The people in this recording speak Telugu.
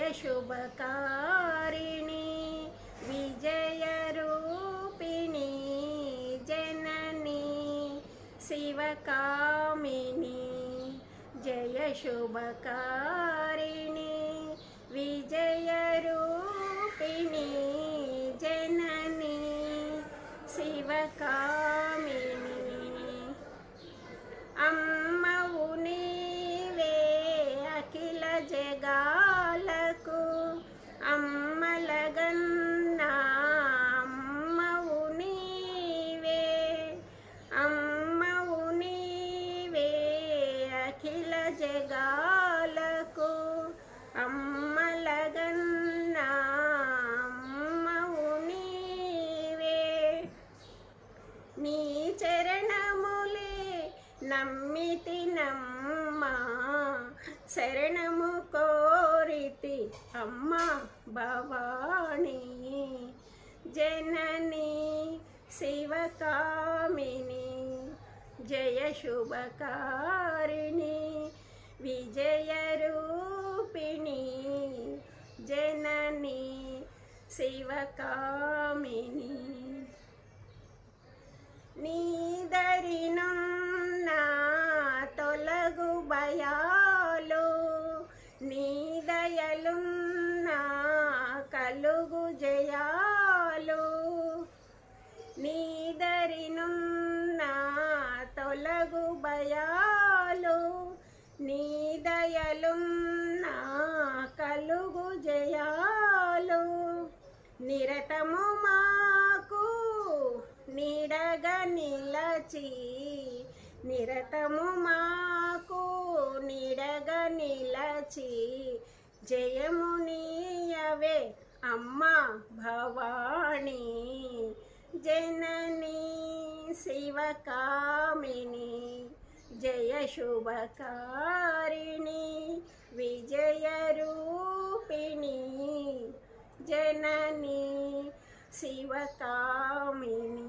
శుభకారిణి విజయరూపిణి జనని శివకామిని జయ శుభకారిణి విజయరూపిణి జనని శివకామిని అమ్మవు నీవే అఖిల జగాలకు అమ్మలగన్నా అమ్మవు నీవే అమ్మవు నీవే అఖిల జగాలకు అమ్మలగన్నా అమ్మవు నీవే నీ చరణములే నమ్మితి నమ్మా శరణము కోరితి అమ్మ భవాణి జనని శివకామిని జయ శుభకారిణి విజయరూపిణి జనని శివకామిని నీదరినున్న తొలగు భయాలు నీదయలున్న కలుగు జయాలు నీదరినున్న తొలగు భయాలు నీదయలున్న కలుగు జయాలు నిరతము మాకు నీడగా నిలచి నిరతము మాకు నీడగా నిలచి జయము నీయవే అమ్మ భవాణి జనని శివకామిని జయ శుభకారిణి విజయరూపిణి జనని శివకామిని